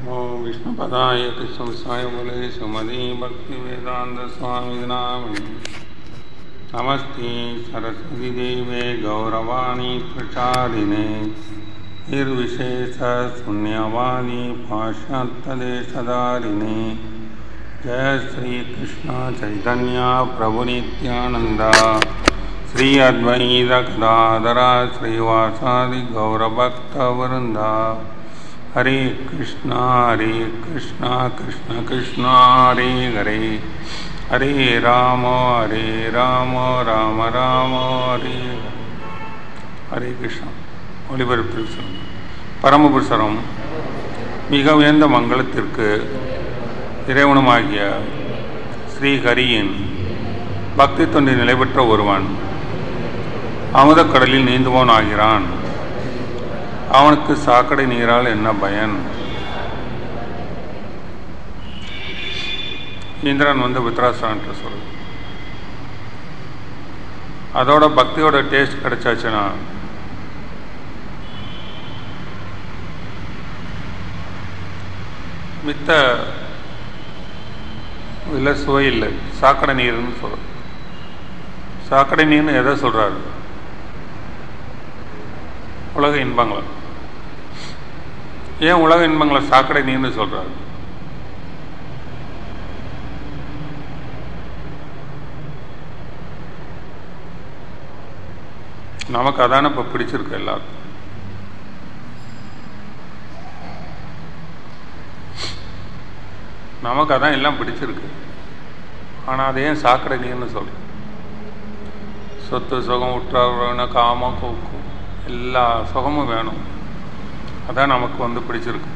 ओम विष्णुपदाय कृष्णविषाय बोले सुमதி भक्ति वेदांत स्वामी नामे नमस्ते सरस्वती देवे गौरवाणी प्रचारिणे निर्विशेष शून्यवादी पाश्चात्यदेशधारिणे जय श्री कृष्ण चैतन्य प्रभु नित्यानंद श्री अद्वैत गदाधरा श्रीवासादि गौरभक्तवृंदा हरे कृष्णा हरे कृष्णा कृष्ण कृष्णा हरे हरे हरे राम हरे राम ராம ராம ஹரே ஹரே கிருஷ்ணா ஒளிபரப்பில் சொல்லும் பரமபுருஷரம் மிக உயர்ந்த மங்களத்திற்கு இறைவனுமாகிய ஸ்ரீஹரியின் பக்தி தொண்டில் நிலை பெற்ற ஒருவன் அமுதக்கடலில் நீந்துவோன் ஆகிறான் அவனுக்கு சாக்கடை நீரால் என்ன பயன் இந்திரன் வந்து வித்ராசனன்ற சொல்லு அதோட பக்தியோட டேஸ்ட் கிடைச்சாச்சுன்னா மித்த இல்லை சுவை இல்லை சாக்கடை நீர்னு சொல்ற சாக்கடை நீர்னு எதை சொல்றாரு உலக இன்பங்களை ஏன் உலக இன்பங்களை சாக்கடை நீர்னு சொல்றாரு நமக்கு அதான இப்போ பிடிச்சிருக்கு எல்லாருக்கும் நமக்கு அதான் எல்லாம் பிடிச்சிருக்கு ஆனால் அது ஏன் சாக்கடை நீர்னு சொல்றோம் சொத்து சுகம் உற்றார் காமம் கோக்கும் எல்லா சுகமும் வேணும் அதான் நமக்கு வந்து பிடிச்சிருக்கு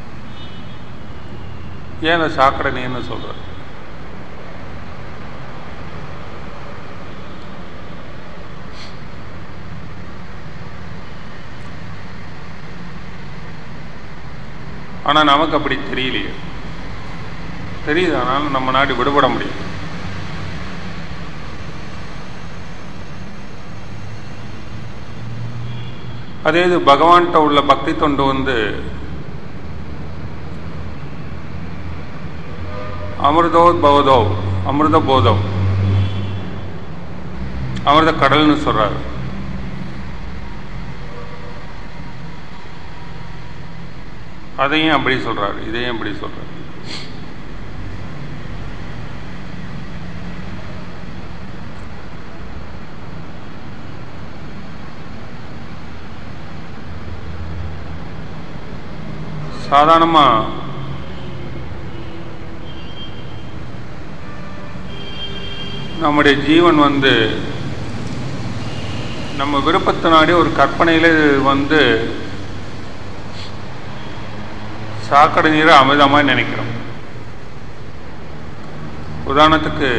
ஏன் அந்த சாக்கடை நீர்னு சொல்ற ஆனா நமக்கு அப்படி தெரியலையே தெரியுது ஆனாலும் நம்ம நாடு விடுபட முடியும் அதே இது பகவான்கிட்ட உள்ள பக்தி தொண்டு வந்து அமிர்தோத்பவதோ அமிர்த போதம் அமிர்த கடல்னு சொல்றாரு அதையும் அப்படி சொல்றாரு இதையும் அப்படி சொல்றாரு சாதாரணமாக நம்முடைய ஜீவன் வந்து நம்ம விருப்பத்தினாடி ஒரு கற்பனையில் வந்து சாக்கடை நீரை அமிர்தமாக நினைக்கிறோம் உதாரணத்துக்கு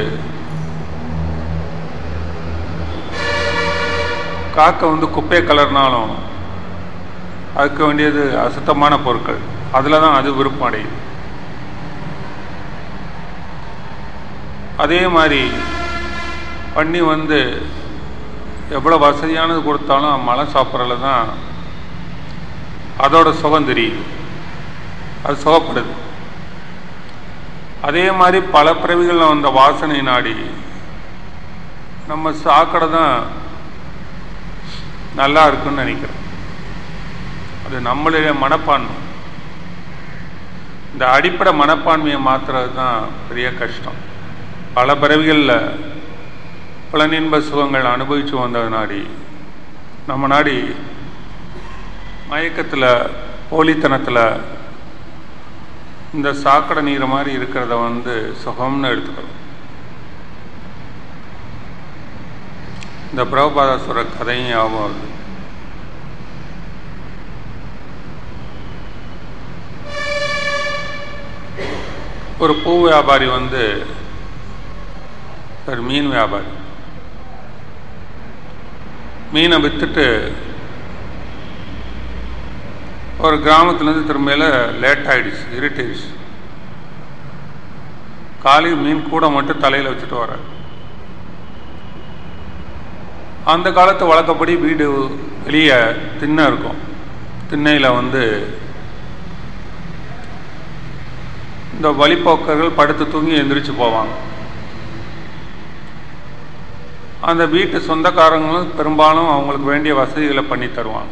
காக்கை வந்து குப்பையை கலர்னாலும் அதுக்கு வேண்டியது அசுத்தமான பொருட்கள் அதில் தான் அது விருப்பம் அடையுது அதே மாதிரி பண்ணி வந்து எவ்வளோ வசதியானது கொடுத்தாலும் மழை சாப்பிட்றதுல தான் அதோட சுகம் தெரியுது அது சுகப்படுது அதே மாதிரி பல பிறவிகளில் வந்த வாசனை நாடி நம்ம சாக்கடை தான் நல்லா இருக்குன்னு நினைக்கிறோம் அது நம்மளுடைய மனப்பான்மை இந்த அடிப்படை மனப்பான்மையை மாற்றுறது தான் பெரிய கஷ்டம் பல பிறவிகளில் புலனின்ப சுகங்கள் அனுபவித்து வந்தது நாடி நம்ம நாடி மயக்கத்தில் போலித்தனத்தில் இந்த சாக்கடை நீர் மாதிரி இருக்கிறத வந்து சுகம்னு எடுத்துக்கிறோம் இந்த பிரபபாதா சொல்கிற கதையும் ஞாபகம் வருது ஒரு பூ வியாபாரி வந்து ஒரு மீன் வியாபாரி மீனை விற்றுட்டு ஒரு கிராமத்துலேருந்து திரும்பியில லேட் ஆகிடுச்சு இருட்டாயிடுச்சு காலையில் மீன் கூட மட்டும் தலையில் வச்சுட்டு வர அந்த காலத்து வழக்கப்படி வீடு வெளியே திண்ணை இருக்கும் திண்ணையில் வந்து இந்த வழிப்போக்கர்கள் படுத்து தூங்கி எந்திரிச்சு போவாங்க அந்த வீட்டு சொந்தக்காரங்களும் பெரும்பாலும் அவங்களுக்கு வேண்டிய வசதிகளை பண்ணி தருவாங்க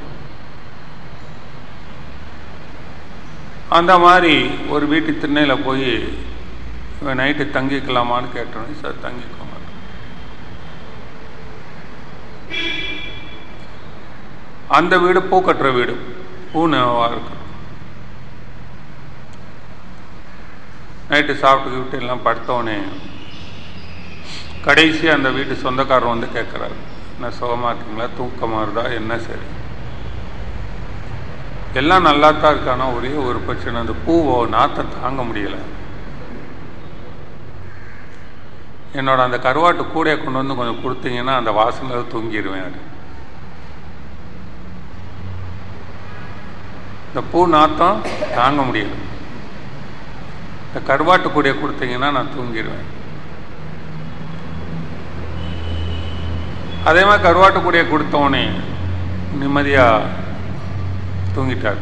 அந்த மாதிரி ஒரு வீட்டு திண்ணையில் போய் நைட்டு தங்கிக்கலாமான்னு கேட்டோன்னே சார் தங்கிக்கோங்க அந்த வீடு பூ கட்டுற வீடு பூனவாக இருக்கு நைட்டு சாப்பிட்டுக்கிட்டு எல்லாம் படுத்தோடனே கடைசி அந்த வீட்டு சொந்தக்காரர் வந்து கேட்குறாரு என்ன சுகமாக இருக்கீங்களா தூக்கமாக இருந்தா என்ன சரி எல்லாம் நல்லா தான் இருக்கானா ஒரே ஒரு பிரச்சனை அந்த பூவோ நாத்தம் தாங்க முடியல என்னோட அந்த கருவாட்டு கூடையை கொண்டு வந்து கொஞ்சம் கொடுத்தீங்கன்னா அந்த வாசனையில் தூங்கிடுவேன் அது இந்த பூ நாத்தம் தாங்க முடியல இந்த கருவாட்டு கூடையை கொடுத்தீங்கன்னா நான் தூங்கிடுவேன் அதே மாதிரி கருவாட்டு கூடையை கொடுத்தோடனே நிம்மதியாக தூங்கிட்டார்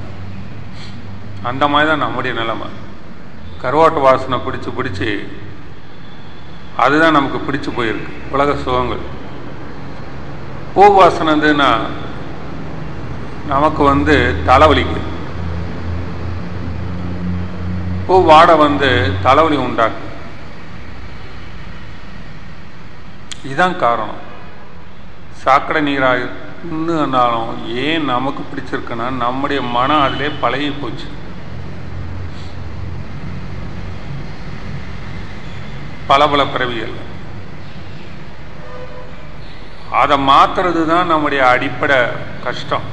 அந்த மாதிரி தான் நம்முடைய நிலைமை கருவாட்டு வாசனை பிடிச்சி பிடிச்சி அதுதான் நமக்கு பிடிச்சு போயிருக்கு உலக சுகங்கள் பூ வாசனை இருந்ததுன்னா நமக்கு வந்து தலைவலிக்கு பூ வாடை வந்து தலைவலி உண்டாக்கு இதுதான் காரணம் சாக்கடை நீராக இருந்தாலும் ஏன் நமக்கு பிடிச்சிருக்குன்னா நம்முடைய மனம் அதிலே பழகி போச்சு பல பல பிறவிகள் அதை மாத்துறது தான் நம்முடைய அடிப்படை கஷ்டம்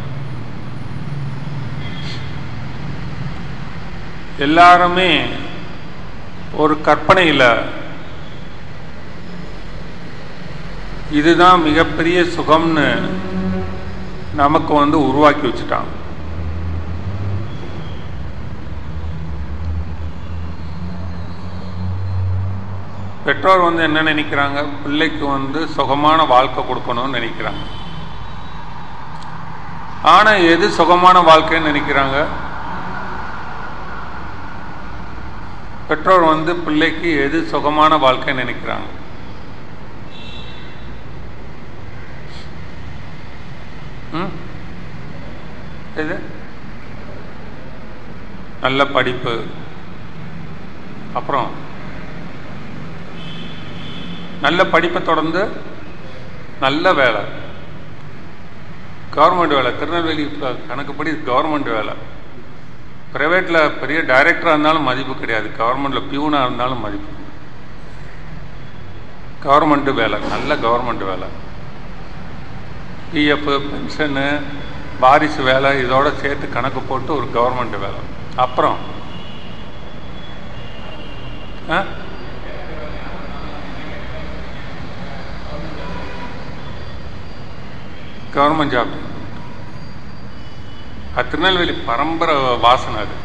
எல்லாருமே ஒரு கற்பனையில் இதுதான் மிகப்பெரிய சுகம்னு நமக்கு வந்து உருவாக்கி வச்சுட்டாங்க பெற்றோர் வந்து என்ன நினைக்கிறாங்க பிள்ளைக்கு வந்து சுகமான வாழ்க்கை கொடுக்கணும்னு நினைக்கிறாங்க ஆனா எது சுகமான வாழ்க்கைன்னு நினைக்கிறாங்க பெற்றோர் வந்து பிள்ளைக்கு எது சுகமான வாழ்க்கைன்னு நினைக்கிறாங்க ம்? எது நல்ல படிப்பு அப்புறம் நல்ல படிப்பை தொடர்ந்து நல்ல வேலை கவர்மெண்ட் வேலை திருநெல்வேலி ப- கணக்குப்படி கவர்மெண்ட் வேலை ப்ரைவேட்டில் பெரிய டைரக்டராக இருந்தாலும் மதிப்பு கிடையாது கவர்மெண்ட்டில் பியூனாக இருந்தாலும் மதிப்பு கவர்மெண்ட் வேலை நல்ல கவர்மெண்ட் வேலை பிஎஃப் பென்ஷனு வாரிசு வேலை இதோட சேர்த்து கணக்கு போட்டு ஒரு கவர்மெண்ட் வேலை அப்புறம் ஆ கவர்மெண்ட் ஜாப் அது திருநெல்வேலி பரம்பரை வாசனை அது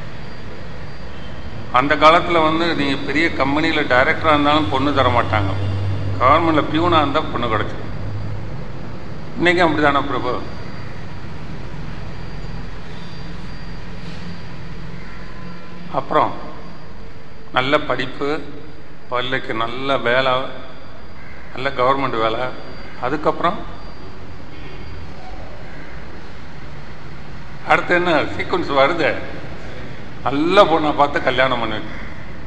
அந்த காலத்தில் வந்து நீங்கள் பெரிய கம்பெனியில் டைரக்டராக இருந்தாலும் பொண்ணு தர மாட்டாங்க கவர்மெண்ட்டில் பியூனாக இருந்தால் பொண்ணு கிடச்சிடும் இன்றைக்கும் அப்படி தானே பிரபு அப்புறம் நல்ல படிப்பு பிள்ளைக்கு நல்ல வேலை நல்ல கவர்மெண்ட் வேலை அதுக்கப்புறம் அடுத்து என்ன சீக்வன்ஸ் வருது நல்ல பொண்ணை பார்த்து கல்யாணம் பண்ணி வைக்கணும்.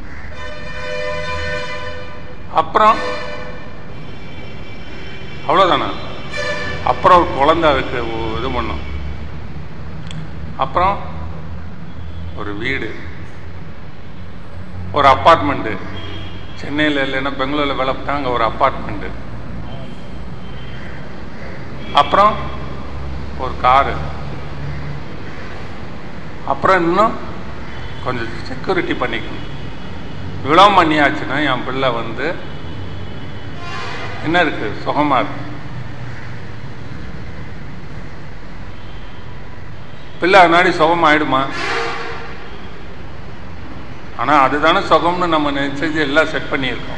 அப்புறம் அவ்வளோதானா அப்புறம் ஒரு குழந்தை அதுக்கு ஒ- இது பண்ணும் அப்புறம் ஒரு வீடு ஒரு அப்பார்ட்மெண்ட்டு சென்னையில் இல்லைன்னா பெங்களூரில் விளப்பிட்டாங்க ஒரு அப்பார்ட்மெண்ட்டு அப்புறம் ஒரு காரு அப்புறம் இன்னும் கொஞ்சம் செக்யூரிட்டி பண்ணிக்கணும் இவ்வளோ பண்ணியாச்சுன்னா என் பிள்ளை வந்து என்ன இருக்கு சுகமா இருக்கு பிள்ளை முன்னாடி சுகம் ஆயிடுமா ஆனா அதுதானே சுகம்னு நம்ம நினைச்சது எல்லாம் செட் பண்ணியிருக்கோம்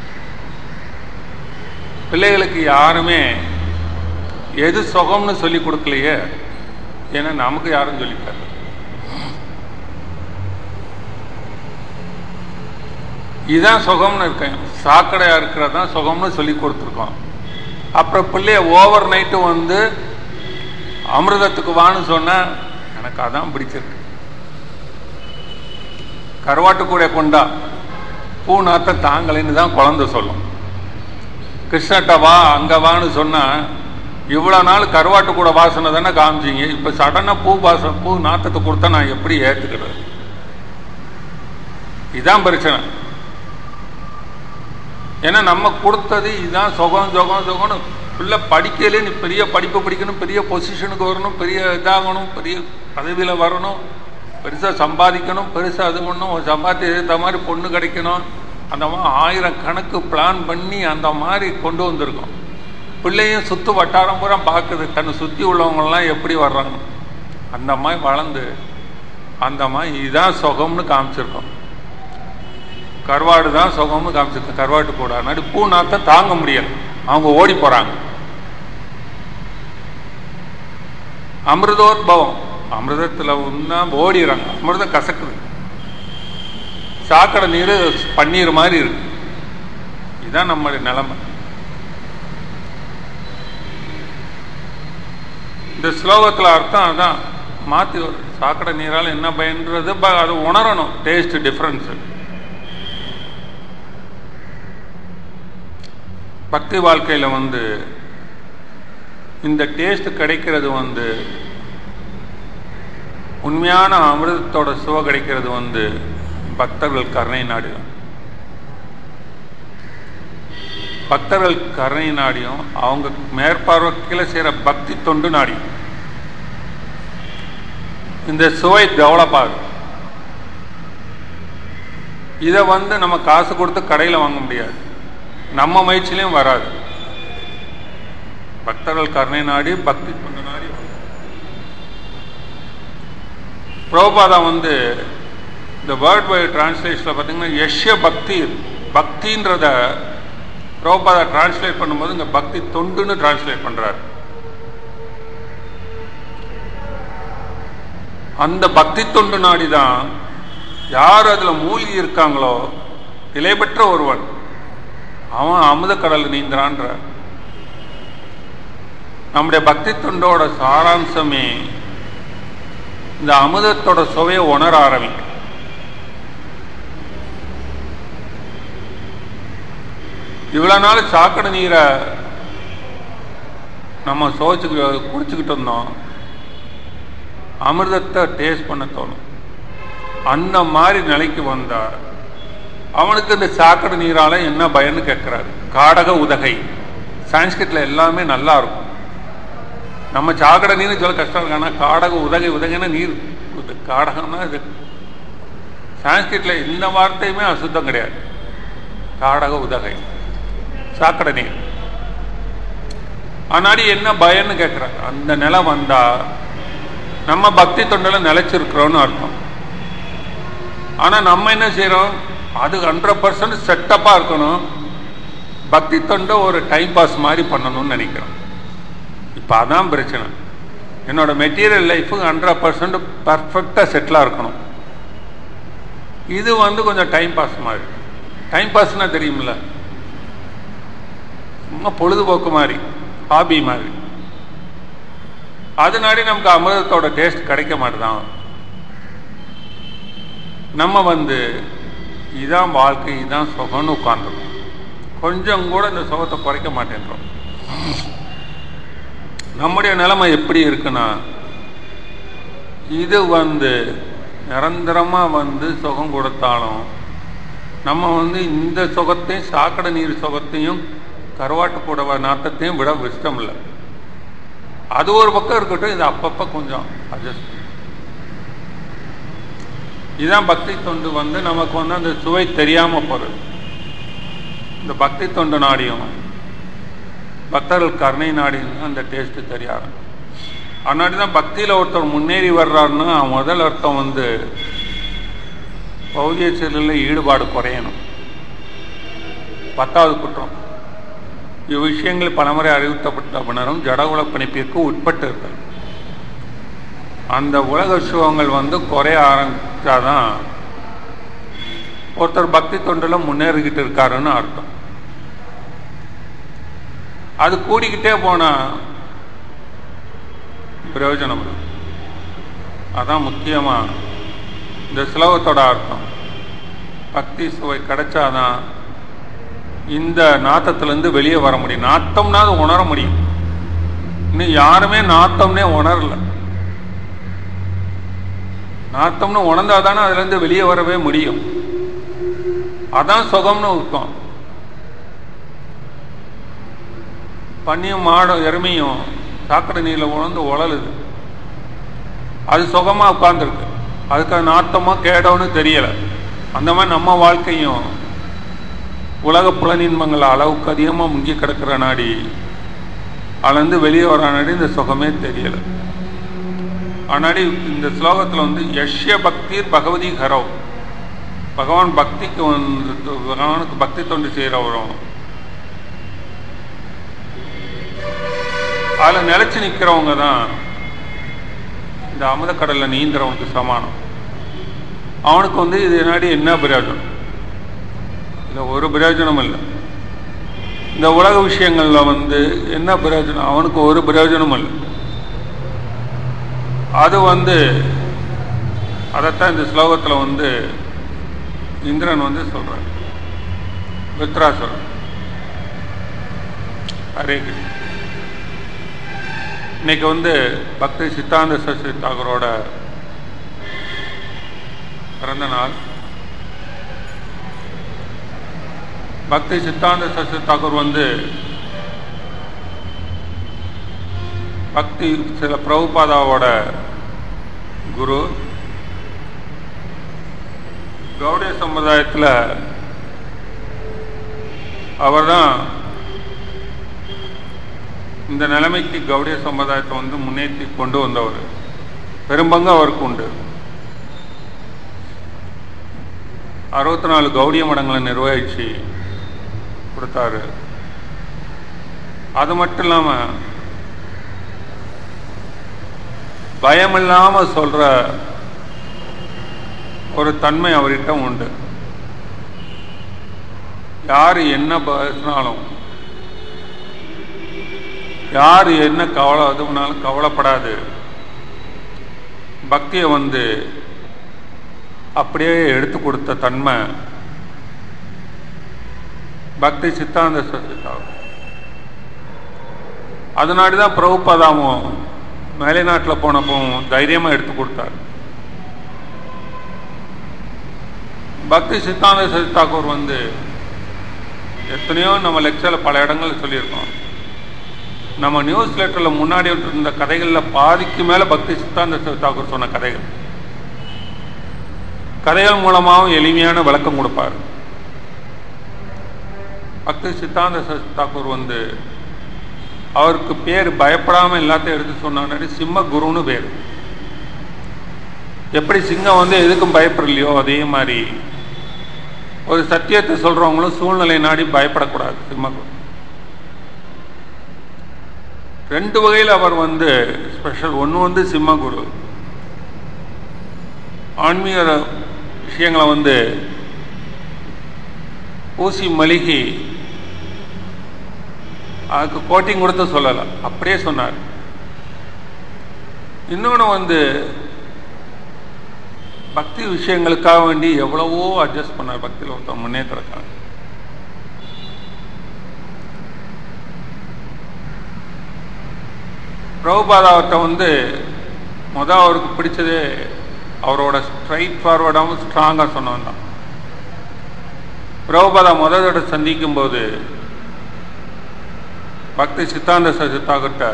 பிள்ளைகளுக்கு யாருமே எது சுகம்னு சொல்லி கொடுக்கலையே ஏன்னா நமக்கு யாரும் சொல்லி தரல இதுதான் சுகம்னு இருக்கேன் சாக்கடையாக இருக்கிறது தான் சுகம்னு சொல்லி கொடுத்துருக்கோம் அப்புறம் பிள்ளைய ஓவர் நைட்டு வந்து அமிர்தத்துக்கு வான்னு சொன்னா எனக்கு அதான் பிடிச்சிருக்கு கருவாட்டு கூட கொண்டா பூ நாத்தம் தாங்கலைன்னு தான் குழந்தை சொல்லும் கிருஷ்ணட்ட வா அங்க வான்னு சொன்னா இவ்வளவு நாள் கருவாட்டு கூட வாசனை தானே காமிச்சிங்க இப்ப சடனா பூ வாசனை பூ நாத்தத்தை கொடுத்தா நான் எப்படி ஏத்துக்கிறது இதான் பிரச்சனை ஏன்னா நம்ம கொடுத்தது இதான் சுகம் சுகம் சுகம்னு பிள்ளை படிக்கலே நீ பெரிய படிப்பு படிக்கணும் பெரிய பொசிஷனுக்கு வரணும் பெரிய இதாகணும் பெரிய பதவியில் வரணும் பெருசாக சம்பாதிக்கணும் பெருசாக அது பண்ணணும் ஒரு சம்பாத்தியத்துக்கு ஏற்ற மாதிரி பொண்ணு கிடைக்கணும் அந்த மாதிரி ஆயிரம் கணக்கு பிளான் பண்ணி அந்த மாதிரி கொண்டு வந்திருக்கோம் பிள்ளையும் சுற்று வட்டாரம் பூரா பார்க்குது தன்னை சுற்றி உள்ளவங்கெல்லாம் எப்படி வர்றாங்க அந்த மாதிரி வளர்ந்து அந்த மாதிரி இதுதான் சுகம்னு காமிச்சிருக்கோம் கருவாடு தான் சுகம்னு காமிச்சிருக்கோம் கருவாட்டு கூட நடு பூ நாத்தம் தாங்க முடியல அவங்க ஓடி போறாங்க அமிர்தோத்பவம் அமிர்தத்தில் ஒன்றா ஓடிடுறாங்க அமிர்தம் கசக்குது சாக்கடை நீர் பன்னீர் மாதிரி இருக்கு இதுதான் நம்மளுடைய நிலைமை இந்த ஸ்லோகத்தில் அர்த்தம் அதான் மாற்றி வருது சாக்கடை நீரால் என்ன பயன்றது ப- அது உணரணும் டேஸ்ட் டிஃப்ரென்ஸு பக்தி வாழ்க்கையில் வந்து இந்த டேஸ்ட் கிடைக்கிறது வந்து உண்மையான அமிர்தத்தோட சுவை கிடைக்கிறது வந்து பக்தர்கள் கருணை நாடி தான் பக்தர்கள் கருணை நாடியும் அவங்க மேற்பார்வை கீழே செய்கிற பக்தி தொண்டு நாடி இந்த சுவை டெவலப் ஆகும் இதை வந்து நம்ம காசு கொடுத்து கடையில் வாங்க முடியாது நம்ம முயற்சியிலையும் வராது பக்தர்கள் கருணை நாடி பக்தி தொண்டு நாடி வரும். பிரபுபாதா வந்து இந்த வேர்ட் பை டிரான்ஸ்லேஷனில் பார்த்தீங்கன்னா யஷ்ய பக்தி பக்தின்றத பிரபுபாதா டிரான்ஸ்லேட் பண்ணும்போது இங்கே பக்தி தொண்டுன்னு டிரான்ஸ்லேட் பண்ணுறாரு அந்த பக்தி தொண்டு நாடி தான் யார் அதில் மூழ்கி இருக்காங்களோ நிலை பெற்ற ஒருவன் அவன் அமுத கடல் நீந்திரான்ற நம்முடைய பக்தி தொண்டோட சாராம்சமே இந்த அமுதத்தோட சுவையை உணர ஆரம்பிக்கும் இவ்வளவு நாள் சாக்கடை நீரை நம்ம சுவைச்சுக்கிட்டு குடிச்சுக்கிட்டு இருந்தோம் அமிர்தத்தை டேஸ்ட் பண்ண தோணும் அந்த மாதிரி நிலைக்கு வந்தா அவனுக்கு இந்த சாக்கடை நீரால என்ன பயன்னு கேட்கிறாரு காடக உதகை சான்ஸ்கிரிட்ல எல்லாமே நல்லா இருக்கும் நம்ம சாக்கடை நீர்னு சொல்ல கஷ்டம் இருக்கு ஆனால் காடக உதகை உதகைன்னா நீர் இது காடகம்னா இது சான்ஸ்கிரிட்ல இந்த வார்த்தையுமே அசுத்தம் கிடையாது காடக உதகை சாக்கடை நீர் ஆனாடி என்ன பயன்னு கேட்குறாங்க அந்த நிலை வந்தா நம்ம பக்தி தொண்டில நிலைச்சிருக்கிறோம்னு அர்த்தம் ஆனா நம்ம என்ன செய்றோம் அது ஹண்ட்ரட் பர்சன்ட் செட்டப்பாக இருக்கணும் பக்தி தொண்டை ஒரு டைம் பாஸ் மாதிரி பண்ணணும்னு நினைக்கிறோம் இப்போ அதான் பிரச்சனை என்னோட மெட்டீரியல் லைஃபு ஹண்ட்ரட் பர்சன்ட் பர்ஃபெக்டாக செட்டிலாக இருக்கணும் இது வந்து கொஞ்சம் டைம் பாஸ் மாதிரி டைம் பாஸ்னா தெரியுமில்ல சும்மா பொழுதுபோக்கு மாதிரி ஹாபி மாதிரி அதனாடி நமக்கு அமிர்தத்தோட டேஸ்ட் கிடைக்க மாட்டுதான் நம்ம வந்து இதான் வாழ்க்கை இதான் சுகம்னு உட்கார்ந்துருக்கோம் கொஞ்சம் கூட இந்த சுகத்தை குறைக்க மாட்டேன்றோம் நம்முடைய நிலைமை எப்படி இருக்குன்னா இது வந்து நிரந்தரமாக வந்து சுகம் கொடுத்தாலும் நம்ம வந்து இந்த சுகத்தையும் சாக்கடை நீர் சுகத்தையும் கருவாட்டு புடவை நாட்டத்தையும் விட இஷ்டம் இல்லை அது ஒரு பக்கம் இருக்கட்டும் இது அப்பப்போ கொஞ்சம் அட்ஜஸ்ட் இதுதான் பக்தி தொண்டு வந்து நமக்கு வந்து அந்த சுவை தெரியாமல் போகிறது இந்த பக்தி தொண்டு நாடியும் பக்தர்கள் கருணை நாடியும் அந்த டேஸ்ட்டு தெரியாது அதனாடி தான் பக்தியில் ஒருத்தர் முன்னேறி வர்றாருன்னா முதல் அர்த்தம் வந்து பௌதிய செயலில் ஈடுபாடு குறையணும் பத்தாவது குற்றம் இவ்விஷயங்கள் பலமுறை அறிவுறுத்தப்பட்ட பின்னரும் ஜடகுல பிணைப்பிற்கு உட்பட்டு இருத்தல் அந்த உலக சுகங்கள் வந்து குறைய ஆரம்பிச்சாதான் ஒருத்தர் பக்தி தொண்டில் முன்னேறிக்கிட்டு இருக்காருன்னு அர்த்தம் அது கூடிக்கிட்டே போனா பிரயோஜனம் இல்லை. அதான் முக்கியமா இந்த ஸ்லோகத்தோட அர்த்தம் பக்தி சுவை கிடைச்சாதான் இந்த நாத்தத்திலேருந்து வெளியே வர முடியும் நாத்தம்னா அது உணர முடியும் இன்னும் யாருமே நாத்தம்னே உணரல நாத்தம்னு உணர்ந்தாதானே அதுலேருந்து வெளியே வரவே முடியும் அதான் சுகம்னு அர்த்தம் பன்னியும் மாடும் எருமையும் சாக்கடை நீரில் உணர்ந்து உழலுது அது சுகமா உட்கார்ந்துருக்கு அதுக்கு அது நாத்தமோ கேடோன்னு தெரியல அந்த மாதிரி நம்ம வாழ்க்கையும் உலக புலனின்மங்கள் அளவுக்கு அதிகமாக முங்கி கிடக்கிற நாடி அதுலேருந்து வெளியே வர நாடி இந்த சுகமே தெரியல ஆனாடி இந்த ஸ்லோகத்தில் வந்து யஷ்ய பக்திர் பகவதி ஹரவ் பகவான் பக்திக்கு வந்து பகவானுக்கு பக்தி தொண்டு செய்கிறவரும் அதில் நிலைச்சு நிற்கிறவங்க தான் இந்த அமுதக்கடலில் நீந்துறவனுக்கு சமானம் அவனுக்கு வந்து இது நாடி என்ன பிரயோஜனம் இல்லை ஒரு பிரயோஜனம் இல்லை இந்த உலக விஷயங்களில் வந்து என்ன பிரயோஜனம் அவனுக்கு ஒரு பிரயோஜனமும் இல்லை அது வந்து அதைத்தான் இந்த ஸ்லோகத்தில் வந்து இந்திரன் வந்து சொல்றார் வித்ராசுரன் ஹரே கிருஷ்ண இன்னைக்கு வந்து பக்தி சித்தாந்த சசி தாகரோட பிறந்த நாள் பக்தி சித்தாந்த சசி தாகூர் வந்து பக்தி சில பிரபுபாதாவோட குரு கௌடிய சமுதாயத்தில் அவர்தான் இந்த நிலைமைக்கு கௌடிய சமுதாயத்தை வந்து முன்னேற்றி கொண்டு வந்தவர் பெரும்பங்கு அவருக்கு உண்டு அறுபத்தி நாலு கௌடிய மடங்களை நிர்வகிச்சு கொடுத்தாரு அது மட்டும் இல்லாம பயமில்லாம சொல்ற ஒரு தன்மை அவர்கிட்ட உண்டு யார் என்ன பேசினாலும் யார் என்ன கவலை அதுனாலும் கவலைப்படாது பக்தியை வந்து அப்படியே எடுத்து கொடுத்த தன்மை பக்தி சித்தாந்த சசிதாவும் அதனாடி தான் பிரபுபாதாவும் மேலைநாட்டில் போனப்போ தைரியமாக எடுத்து கொடுத்தார் பக்தி சித்தாந்த சசி தாக்கூர் வந்து எத்தனையோ நம்ம லெக்சரில் பல இடங்கள்ல சொல்லியிருக்கோம் நம்ம நியூஸ் லெட்டரில் முன்னாடி இருந்த கதைகளில் பாதிக்கு மேலே பக்தி சித்தாந்த சசி தாக்கூர் சொன்ன கதைகள் கதைகள் மூலமாகவும் எளிமையான விளக்கம் கொடுப்பார் பக்தி சித்தாந்த சசி தாக்கூர் வந்து அவருக்கு பேர் பயப்படாமல் எல்லாத்தையும் எடுத்து சொன்னாரு சிம்ம குருன்னு பேர் எப்படி சிங்கம் வந்து எதுக்கும் பயப்படலையோ அதே மாதிரி ஒரு சத்தியத்தை சொல்றவங்களும் சூழ்நிலை நாடி பயப்படக்கூடாது சிம்ம குரு ரெண்டு வகையில் அவர் வந்து ஸ்பெஷல் ஒன்று வந்து சிம்ம குரு ஆன்மீக விஷயங்களை வந்து ஊசி மளிகை அதுக்கு கோட்டிங் கொடுத்து சொல்லலை அப்படியே சொன்னார் இன்னொன்று வந்து பக்தி விஷயங்களுக்காக வேண்டி எவ்வளவோ அட்ஜஸ்ட் பண்ணார் பக்தியில் ஒருத்தர் முன்னேற்றக்காக பிரபுபாதாவர்கிட்ட வந்து முத அவருக்கு பிடிச்சதே அவரோட ஸ்ட்ரைட் ஃபார்வர்டாகவும் ஸ்ட்ராங்காக சொன்னவன் தான் பிரபுபாதா முதல் தடவை சந்திக்கும் போது பக்தி சித்தாந்த சசித்தாகிட்ட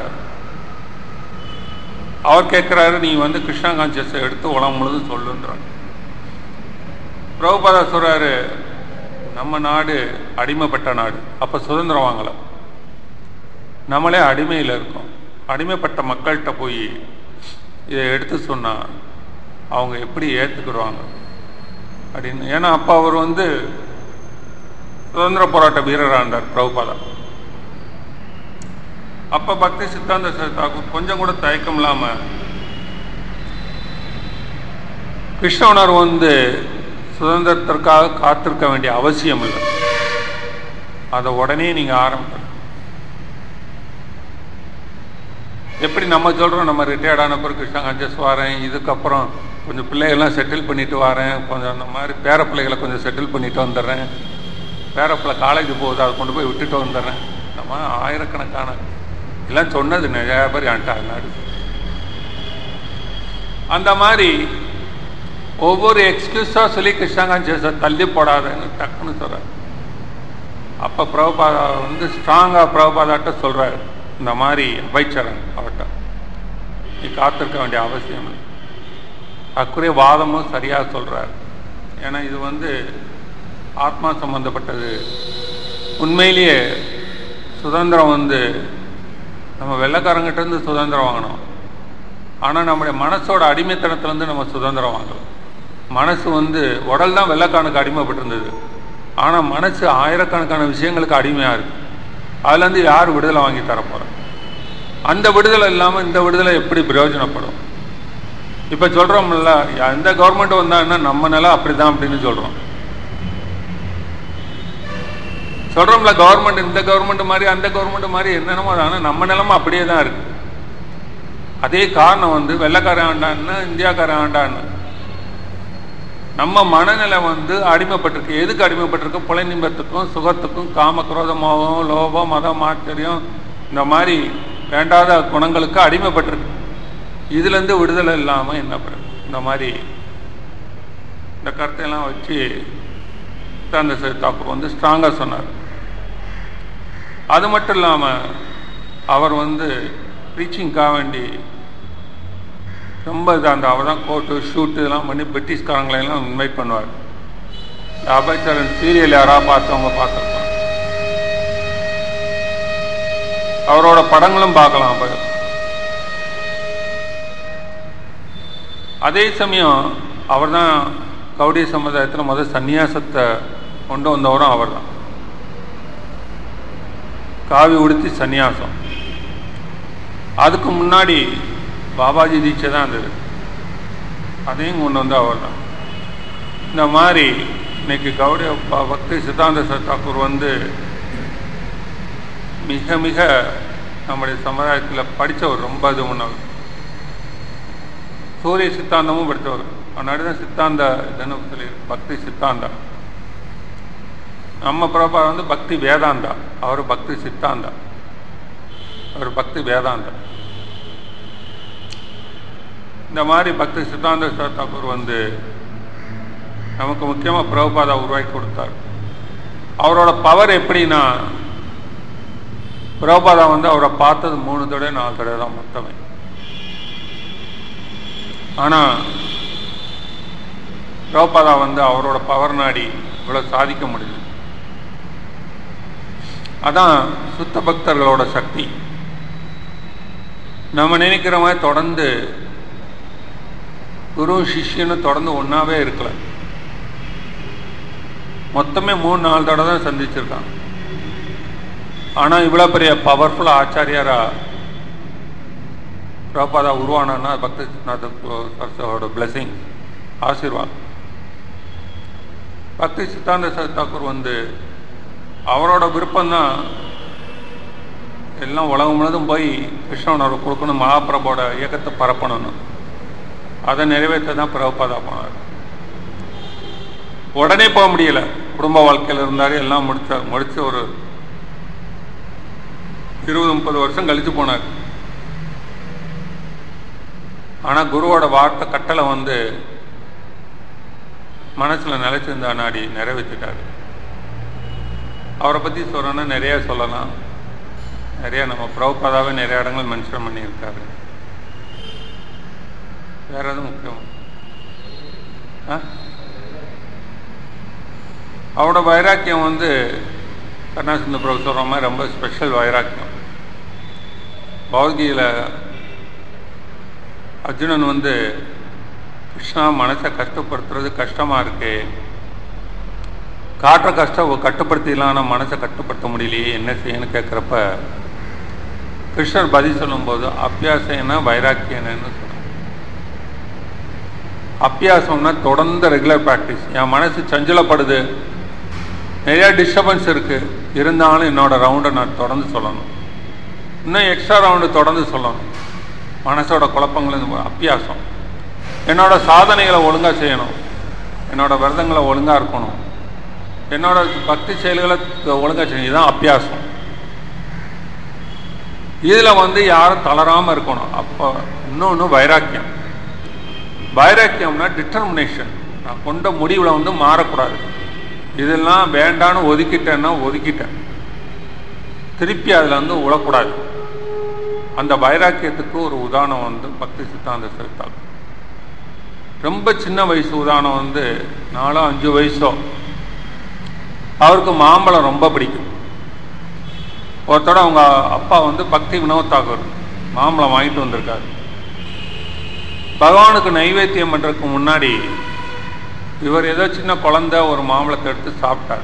அவர் கேட்குறாரு நீ வந்து கிருஷ்ணா கான்சியஸை எடுத்து உலகம் முழுதும் சொல்லுன்றாங்க பிரபுபாதா சொல்றாரு நம்ம நாடு அடிமைப்பட்ட நாடு அப்போ சுதந்திரம் வாங்கலை நம்மளே அடிமையில் இருக்கோம் அடிமைப்பட்ட மக்கள்கிட்ட போய் இதை எடுத்து சொன்னால் அவங்க எப்படி ஏற்றுக்கிடுவாங்க அப்படின்னு ஏன்னா அப்போ அவர் வந்து சுதந்திர போராட்ட வீரராக இருந்தார் பிரபுபாதா அப்ப பக்தி சித்தாந்த தாக்கூர் கொஞ்சம் கூட தயக்கம் இல்லாம கிருஷ்ண உணர்வு வந்து சுதந்திரத்திற்காக காத்திருக்க வேண்டிய அவசியம் இல்லை அதை உடனே நீங்கள் ஆரம்பிக்கணும் எப்படி நம்ம சொல்கிறோம் நம்ம ரிட்டையர்ட் ஆன பிறகு கிருஷ்ணா கான்சியஸ் வரேன் இதுக்கப்புறம் கொஞ்சம் பிள்ளைகள்லாம் செட்டில் பண்ணிட்டு வரேன் கொஞ்சம் அந்த மாதிரி பேர பிள்ளைகளை கொஞ்சம் செட்டில் பண்ணிட்டு வந்துடுறேன் பேர பிள்ளை காலேஜ் போகுது அதை கொண்டு போய் விட்டுட்டு வந்துடுறேன் இந்த மாதிரி ஆயிரக்கணக்கான எல்லாம் சொன்னது நிறையா பேர் என்கிட்ட அந்த மாதிரி ஒவ்வொரு எக்ஸ்கியூஸாக சொல்லி கிருஷ்ணா கான்சியஸை தள்ளி போடாதன்னு டக்குன்னு சொல்கிறார் அப்போ பிரபுபாதா வந்து ஸ்ட்ராங்காக பிரபுபாதாட்ட சொல்கிறார் இந்த மாதிரி அபைச்சரன் அவர்கிட்ட நீ காத்திருக்க வேண்டிய அவசியம் இல்லை அக்குரிய வாதமும் சரியாக சொல்கிறார் ஏன்னா இது வந்து ஆத்மா சம்பந்தப்பட்டது உண்மையிலேயே சுதந்திரம் வந்து நம்ம வெள்ளைக்காரங்கிட்ட இருந்து சுதந்திரம் வாங்கணும் ஆனால் நம்முடைய மனசோட அடிமைத்தனத்திலேருந்து நம்ம சுதந்திரம் வாங்கலாம் மனசு வந்து உடல் தான் வெள்ளைக்காரனுக்கு அடிமைப்பட்டிருந்தது ஆனால் மனசு ஆயிரக்கணக்கான விஷயங்களுக்கு அடிமையாக இருக்கு அதுலேருந்து யார் விடுதலை வாங்கி தரப்போகிறோம் அந்த விடுதலை இல்லாமல் இந்த விடுதலை எப்படி பிரயோஜனப்படும் இப்போ சொல்கிறோம்ல எந்த கவர்மெண்ட் வந்தாங்கன்னா நம்ம நிலம் அப்படி தான் அப்படின்னு சொல்கிறோம் சொல்கிறோம்ல கவர்மெண்ட் இந்த கவர்மெண்ட் மாதிரி அந்த கவர்மெண்ட் மாதிரி என்னென்னமோ ஆனால் நம்ம நிலமும் அப்படியே தான் இருக்கு அதே காரணம் வந்து வெள்ளைக்காரன் ஆண்டான்னா இந்தியாக்காரன் ஆண்டான்னு நம்ம மனநிலை வந்து அடிமைப்பட்டிருக்கு எதுக்கு அடிமைப்பட்டிருக்கு புலனிம்பத்துக்கும் சுகத்துக்கும் காம குரோதமாகவும் லோபம் மதம் ஆச்சரியம் இந்த மாதிரி வேண்டாத குணங்களுக்கு அடிமைப்பட்டிருக்கு இதுலேருந்து விடுதலை இல்லாமல் என்ன பண்ணுறது இந்த மாதிரி இந்த கருத்தையெல்லாம் வச்சு அந்த தாக்கூர் வந்து ஸ்ட்ராங்காக சொன்னார் அது மட்டும் இல்லாமல் அவர் வந்து ப்ரீச்சிங்காக வேண்டி ரொம்ப இது அந்த அவர் தான் கோட்டு ஷூட்டு இதெல்லாம் பண்ணி பிரிட்டிஷ்காரங்களையெல்லாம் இன்வைட் பண்ணுவார் அபைச்சரன் சீரியல் யாராவது பார்த்தவங்க பார்த்துருப்பாங்க அவரோட படங்களும் பார்க்கலாம் அப்போ அதே சமயம் அவர் தான் கவுடிய சமுதாயத்தில் முதல் சந்நியாசத்தை கொண்டு வந்தவரும் அவர் தான் காவி உடுத்தி சந்நியாசம் அதுக்கு முன்னாடி பாபாஜி தீட்சை தான் இருந்தது அதையும் கொண்டு வந்து அவர் தான் இந்த மாதிரி இன்னைக்கு கௌடிய பக்தி சித்தாந்த தாக்கூர் வந்து மிக மிக நம்முடைய சமுதாயத்தில் படித்தவர் ரொம்ப இது முன்னவர் சூரிய சித்தாந்தமும் படித்தவர் முன்னாடி தான் சித்தாந்த இதுன்னு சொல்லி பக்தி சித்தாந்தா நம்ம பிரபா வந்து பக்தி வேதாந்தா அவர் பக்தி சித்தாந்தா அவர் பக்தி வேதாந்தா இந்த மாதிரி பக்தி சித்தாந்த தாக்கூர் வந்து நமக்கு முக்கியமாக பிரபுபாதா உருவாக்கி கொடுத்தார் அவரோட பவர் எப்படின்னா பிரபுபாதா வந்து அவரை பார்த்தது மூணு தடவை நாலு தடவை தான் மொத்தமே ஆனால் பிரபுபாதா வந்து அவரோட பவர் நாடி இவ்வளோ சாதிக்க முடியும் அதான் சுத்த பக்தர்களோட சக்தி நம்ம நினைக்கிற மாதிரி தொடர்ந்து குரு சிஷ்யனும் தொடர்ந்து ஒன்றாவே இருக்கல மொத்தமே மூணு நாலு தடவை தான் சந்திச்சிருக்காங்க ஆனால் இவ்வளோ பெரிய பவர்ஃபுல் ஆச்சாரியாரா பிரபாதா உருவானா பக்தி சரஸ்வரோட பிளெஸிங் ஆசீர்வாதம் பக்தி சித்தாந்த தாக்கூர் வந்து அவரோட விருப்பம்தான் எல்லாம் உலகம் முழுதும் போய் கிருஷ்ணனோட கொடுக்கணும் மகாபிரபோட இயக்கத்தை பரப்பணும்னு அதை நிறைவேற்ற தான் பிரபுபாதா போனார் உடனே போக முடியல குடும்ப வாழ்க்கையில் இருந்தார் எல்லாம் முடிச்ச முடிச்ச ஒரு இருபது முப்பது வருஷம் கழிச்சு போனார் ஆனால் குருவோட வார்த்தை கட்டளை வந்து மனசில் நிலைச்சிருந்தா நாடி நிறைவேற்றிட்டார் அவரை பற்றி சொல்லணும்னா நிறைய சொல்லலாம் நிறைய நம்ம பிரபுபாதாவே நிறைய இடங்கள் மென்ஷன் பண்ணியிருக்காரு வேற எதுவும் முக்கியம் ஆ அவரோட வைராக்கியம் வந்து கருணாசிந்த பிரபு சொல்கிற மாதிரி ரொம்ப ஸ்பெஷல் வைராக்கியம் பௌதியில் அர்ஜுனன் வந்து கிருஷ்ணா மனசை கஷ்டப்படுத்துறது கஷ்டமாக இருக்கு காட்டுற கஷ்டம் கட்டுப்படுத்திடலாம் ஆனால் மனசை கட்டுப்படுத்த முடியலையே என்ன செய்யணும்னு கேட்குறப்ப கிருஷ்ணர் பதில் சொல்லும்போது அபியாசம்னா வைராக்கியன்னு சொன்னார் அப்பியாசம்னா தொடர்ந்து ரெகுலர் ப்ராக்டிஸ் என் மனசு சஞ்சலப்படுது நிறைய டிஸ்டர்பன்ஸ் இருக்கு இருந்தாலும் என்னோட ரவுண்டை நான் தொடர்ந்து சொல்லணும் இன்னும் எக்ஸ்ட்ரா ரவுண்டு தொடர்ந்து சொல்லணும் மனசோட குழப்பங்கள் இந்த அப்பியாசம் என்னோட சாதனைகளை ஒழுங்காக செய்யணும் என்னோட விரதங்களை ஒழுங்காக இருக்கணும் என்னோட பக்தி செயல்களை ஒழுங்காக செய்யணும் இதுதான் அப்பியாசம் இதில் வந்து யாரும் தளராமல் இருக்கணும் அப்போ இன்னொன்று வைராக்கியம் வைராக்கியம்னா டிட்டர்மினேஷன் நான் கொண்ட முடிவில் வந்து மாறக்கூடாது இதெல்லாம் வேண்டான்னு ஒதுக்கிட்டேன்னா ஒதுக்கிட்டேன் திருப்பி அதில் வந்து உழக்கூடாது அந்த வைராக்கியத்துக்கு ஒரு உதாரணம் வந்து பக்தி சித்தாந்த சிறுத்தாள் ரொம்ப சின்ன வயசு உதாரணம் வந்து நாலோ அஞ்சு வயசோ அவருக்கு மாம்பழம் ரொம்ப பிடிக்கும் ஒருத்தோட அவங்க அப்பா வந்து பக்தி வினோத் தாக்கூர் மாம்பழம் வாங்கிட்டு வந்திருக்காரு பகவானுக்கு நைவேத்தியம் பண்ணுறதுக்கு முன்னாடி இவர் ஏதோ சின்ன குழந்தை ஒரு மாம்பழத்தை எடுத்து சாப்பிட்டார்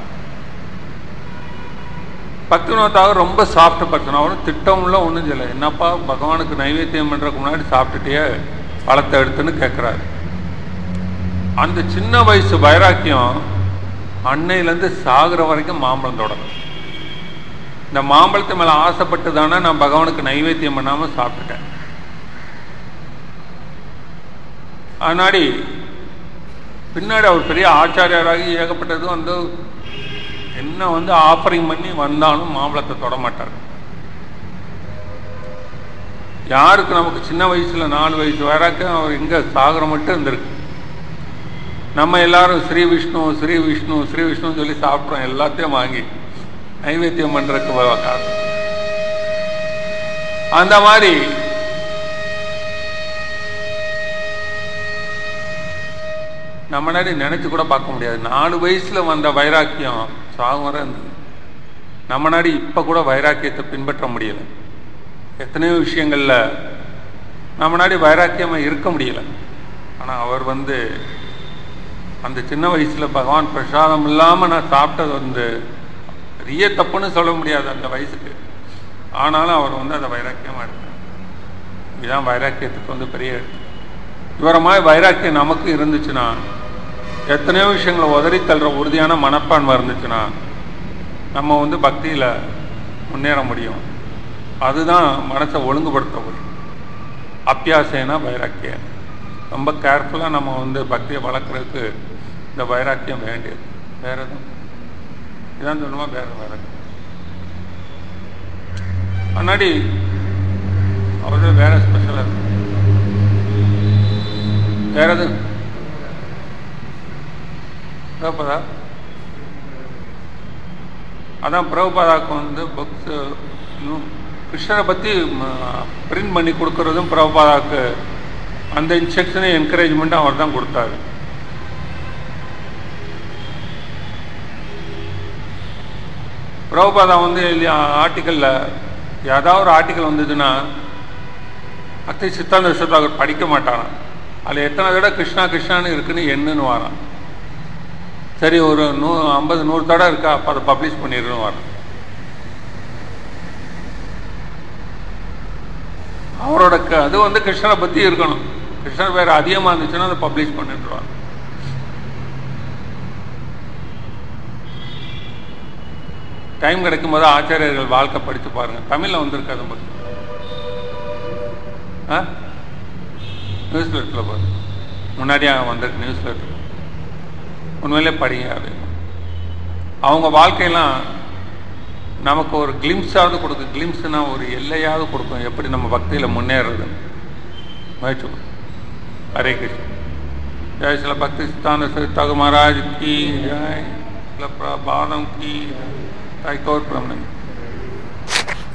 பக்தி வினோத் தாக்கூர் ரொம்ப சாப்பிட்ட பர்சன் அவரும் திட்டம்ல ஒன்றும் சொல்லலை என்னப்பா பகவானுக்கு நைவேத்தியம் பண்ணுறதுக்கு முன்னாடி சாப்பிட்டுட்டே பழத்தை எடுத்துன்னு கேட்குறாரு அந்த சின்ன வயசு வைராக்கியம் அன்னையிலேருந்து சாகுற வரைக்கும் மாம்பழம் தொடரும் இந்த மாம்பழத்து மேலே ஆசைப்பட்டு தானே நான் பகவானுக்கு நைவேத்தியம் பண்ணாமல் சாப்பிட்டுட்டேன் அதனாடி பின்னாடி அவர் பெரிய ஆச்சாரியாராகி ஏகப்பட்டது வந்து என்ன வந்து ஆஃபரிங் பண்ணி வந்தாலும் மாம்பழத்தை தொட மாட்டார் யாருக்கு நமக்கு சின்ன வயசுல நாலு வயசு வரைக்கும் அவர் எங்க சாகர மட்டும் இருந்திருக்கு நம்ம எல்லாரும் ஸ்ரீ விஷ்ணு ஸ்ரீ விஷ்ணு ஸ்ரீ விஷ்ணுன்னு சொல்லி சாப்பிட்றோம் எல்லாத்தையும் வாங்கி நைவேத்தியம் பண்றதுக்கு காசு அந்த மாதிரி நம்ம நாடி நினைச்சு கூட பார்க்க முடியாது நாலு வயசுல வந்த வைராக்கியம் சாகும் வரை இருந்தது நம்ம நாடி இப்ப கூட வைராக்கியத்தை பின்பற்ற முடியல எத்தனையோ விஷயங்கள்ல நம்ம நாடி வைராக்கியமா இருக்க முடியல ஆனா அவர் வந்து அந்த சின்ன வயசுல பகவான் பிரசாதம் இல்லாம நான் சாப்பிட்டது வந்து பெரிய தப்புன்னு சொல்ல முடியாது அந்த வயசுக்கு ஆனாலும் அவர் வந்து அதை வைராக்கியமா எடுத்தார் இதுதான் வைராக்கியத்துக்கு வந்து பெரிய எடுத்து இவர மாதிரி வைராக்கியம் நமக்கு இருந்துச்சுன்னா எத்தனையோ விஷயங்களை உதறி தள்ளுற உறுதியான மனப்பான்மை இருந்துச்சுன்னா நம்ம வந்து பக்தியில் முன்னேற முடியும் அதுதான் மனசை ஒழுங்குபடுத்த முடியும் அப்பியாசேனா வைராக்கியம் ரொம்ப கேர்ஃபுல்லாக நம்ம வந்து பக்தியை வளர்க்குறதுக்கு இந்த வைராக்கியம் வேண்டியது வேற எதுவும் இதான் சொல்லுமா வேற வைராக்கியம் முன்னாடி அவரோட வேற ஸ்பெஷலாக இருக்கு வேற எது பிரபுபதா அதான் பிரபுபாதாக்கு வந்து புக்ஸ் கிருஷ்ணரை பற்றி பிரிண்ட் பண்ணி கொடுக்கறதும் பிரபுபாதாக்கு அந்த இன்ஸ்ட்ரக்ஷனை என்கரேஜ்மெண்ட்டும் அவர் தான் கொடுத்தாரு பிரபுபாதா வந்து ஆர்டிக்கலில் ஏதாவது ஒரு ஆர்டிக்கல் வந்ததுன்னா அத்தை சித்தாந்த விஷயத்தை அவர் படிக்க மாட்டாராம் அதில் எத்தனை தடவை கிருஷ்ணா கிருஷ்ணான்னு இருக்குன்னு என்னன்னு வரான் சரி ஒரு நூ ஐம்பது நூறு தடவை இருக்கா அப்போ அதை பப்ளிஷ் பண்ணிடுன்னு வரான் அவரோட க அது வந்து கிருஷ்ணரை பற்றி இருக்கணும் கிருஷ்ணர் வேறு அதிகமாக இருந்துச்சுன்னா அதை பப்ளிஷ் பண்ணிடுவார் டைம் கிடைக்கும் போது ஆச்சாரியர்கள் வாழ்க்கை படித்து பாருங்க தமிழில் வந்திருக்கு அதை பற்றி ஆ நியூஸ் லெட்டரில் பாருங்க முன்னாடியே வந்திருக்கு நியூஸ் லெட்டர் உண்மையிலே படிங்க அது அவங்க வாழ்க்கையெல்லாம் நமக்கு ஒரு கிளிம்ஸாவது கொடுக்கும் கிளிம்ஸ்னா ஒரு எல்லையாவது கொடுக்கும் எப்படி நம்ம பக்தியில் முன்னேறது முயற்சி ஹரே கிருஷ்ணன் ஜெய் சில பக்தி சித்தாந்த தகு மகாராஜ் கி ஜெய் சில பாதம் கி தைக்கோர் பிரம்மன்